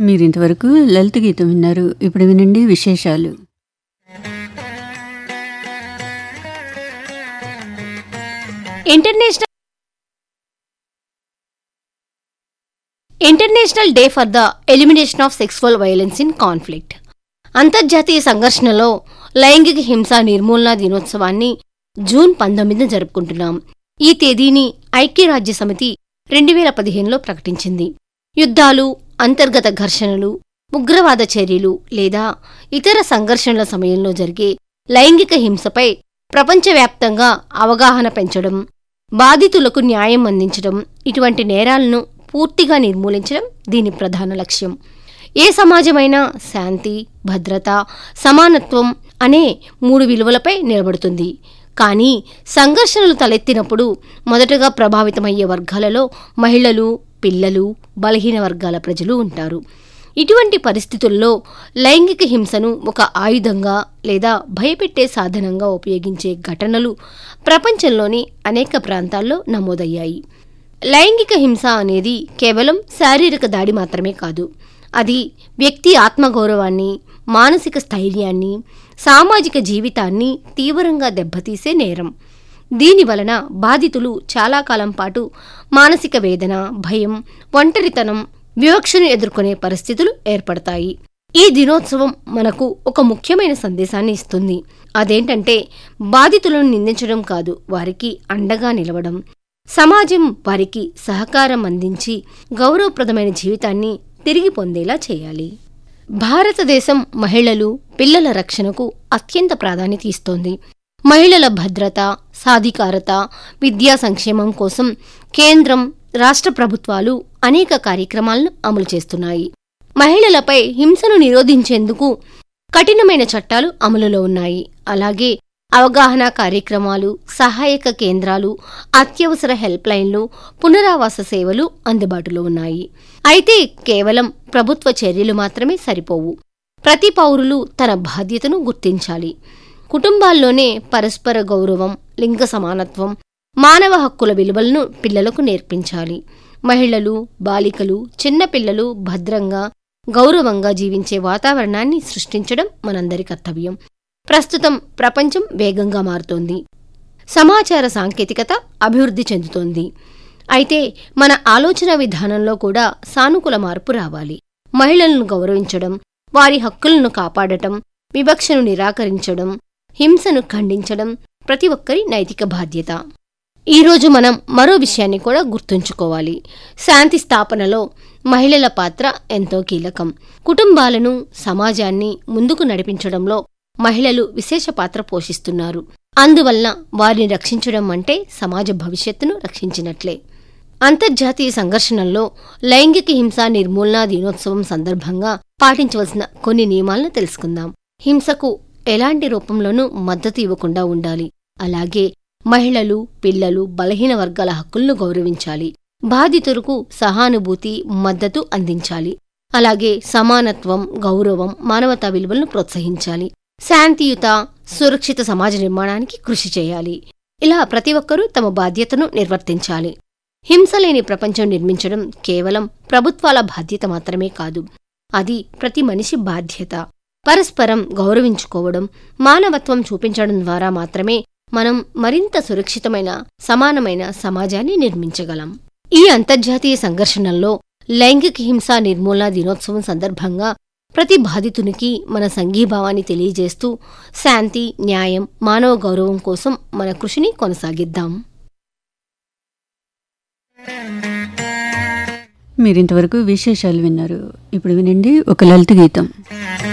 మీరింతవరకు లలిత గీతం విన్నారు ఇప్పుడు వినండి విశేషాలు international international day for the elimination of sexual violence in conflict అంతర్జాతీయ సంఘర్షణలో లైంగిక హింస నిర్మూలన దినోత్సవాన్ని జూన్ పంతొమ్మిదిన జరుపుకుంటున్నాం ఈ తేదీని ఐక్యరాజ్య సమితి రెండు వేల పదిహేనులో ప్రకటించింది యుద్ధాలు అంతర్గత ఘర్షణలు ఉగ్రవాద చర్యలు లేదా ఇతర సంఘర్షణల సమయంలో జరిగే లైంగిక హింసపై ప్రపంచవ్యాప్తంగా అవగాహన పెంచడం బాధితులకు న్యాయం అందించడం ఇటువంటి నేరాలను పూర్తిగా నిర్మూలించడం దీని ప్రధాన లక్ష్యం ఏ సమాజమైనా శాంతి భద్రత సమానత్వం అనే మూడు విలువలపై నిలబడుతుంది కానీ సంఘర్షణలు తలెత్తినప్పుడు మొదటగా ప్రభావితమయ్యే వర్గాలలో మహిళలు పిల్లలు బలహీన వర్గాల ప్రజలు ఉంటారు ఇటువంటి పరిస్థితుల్లో లైంగిక హింసను ఒక ఆయుధంగా లేదా భయపెట్టే సాధనంగా ఉపయోగించే ఘటనలు ప్రపంచంలోని అనేక ప్రాంతాల్లో నమోదయ్యాయి లైంగిక హింస అనేది కేవలం శారీరక దాడి మాత్రమే కాదు అది వ్యక్తి ఆత్మగౌరవాన్ని మానసిక స్థైర్యాన్ని సామాజిక జీవితాన్ని తీవ్రంగా దెబ్బతీసే నేరం దీని వలన బాధితులు చాలా కాలం పాటు మానసిక వేదన భయం ఒంటరితనం వివక్షను ఎదుర్కొనే పరిస్థితులు ఏర్పడతాయి ఈ దినోత్సవం మనకు ఒక ముఖ్యమైన సందేశాన్ని ఇస్తుంది అదేంటంటే బాధితులను నిందించడం కాదు వారికి అండగా నిలవడం సమాజం వారికి సహకారం అందించి గౌరవప్రదమైన జీవితాన్ని తిరిగి పొందేలా చేయాలి భారతదేశం మహిళలు పిల్లల రక్షణకు అత్యంత ప్రాధాన్యత ఇస్తోంది మహిళల భద్రత సాధికారత విద్యా సంక్షేమం కోసం కేంద్రం రాష్ట్ర ప్రభుత్వాలు అనేక కార్యక్రమాలను అమలు చేస్తున్నాయి మహిళలపై హింసను నిరోధించేందుకు కఠినమైన చట్టాలు అమలులో ఉన్నాయి అలాగే అవగాహన కార్యక్రమాలు సహాయక కేంద్రాలు అత్యవసర హెల్ప్ లైన్లు పునరావాస సేవలు అందుబాటులో ఉన్నాయి అయితే కేవలం ప్రభుత్వ చర్యలు మాత్రమే సరిపోవు ప్రతి పౌరులు తన బాధ్యతను గుర్తించాలి కుటుంబాల్లోనే పరస్పర గౌరవం లింగ సమానత్వం మానవ హక్కుల విలువలను పిల్లలకు నేర్పించాలి మహిళలు బాలికలు చిన్నపిల్లలు భద్రంగా గౌరవంగా జీవించే వాతావరణాన్ని సృష్టించడం మనందరి కర్తవ్యం ప్రస్తుతం ప్రపంచం వేగంగా మారుతోంది సమాచార సాంకేతికత అభివృద్ధి చెందుతోంది అయితే మన ఆలోచన విధానంలో కూడా సానుకూల మార్పు రావాలి మహిళలను గౌరవించడం వారి హక్కులను కాపాడటం వివక్షను నిరాకరించడం హింసను ఖండించడం ప్రతి ఒక్కరి నైతిక బాధ్యత ఈరోజు మనం మరో విషయాన్ని కూడా గుర్తుంచుకోవాలి శాంతి స్థాపనలో మహిళల పాత్ర ఎంతో కీలకం కుటుంబాలను సమాజాన్ని ముందుకు నడిపించడంలో మహిళలు విశేష పాత్ర పోషిస్తున్నారు అందువల్ల వారిని రక్షించడం అంటే సమాజ భవిష్యత్తును రక్షించినట్లే అంతర్జాతీయ సంఘర్షణల్లో లైంగిక హింస నిర్మూలనా దినోత్సవం సందర్భంగా పాటించవలసిన కొన్ని నియమాలను తెలుసుకుందాం హింసకు ఎలాంటి రూపంలోనూ మద్దతు ఇవ్వకుండా ఉండాలి అలాగే మహిళలు పిల్లలు బలహీన వర్గాల హక్కులను గౌరవించాలి బాధితులకు సహానుభూతి మద్దతు అందించాలి అలాగే సమానత్వం గౌరవం మానవతా విలువలను ప్రోత్సహించాలి శాంతియుత సురక్షిత సమాజ నిర్మాణానికి కృషి చేయాలి ఇలా ప్రతి ఒక్కరూ తమ బాధ్యతను నిర్వర్తించాలి హింస లేని ప్రపంచం నిర్మించడం కేవలం ప్రభుత్వాల బాధ్యత మాత్రమే కాదు అది ప్రతి మనిషి బాధ్యత పరస్పరం గౌరవించుకోవడం మానవత్వం చూపించడం ద్వారా మాత్రమే మనం మరింత సురక్షితమైన సమానమైన సమాజాన్ని నిర్మించగలం ఈ అంతర్జాతీయ సంఘర్షణల్లో లైంగిక హింస నిర్మూలన దినోత్సవం సందర్భంగా ప్రతి బాధితునికి మన సంఘీభావాన్ని తెలియజేస్తూ శాంతి న్యాయం మానవ గౌరవం కోసం మన కృషిని కొనసాగిద్దాం మీరింతవరకు విశేషాలు విన్నారు ఇప్పుడు వినండి ఒక లలిత గీతం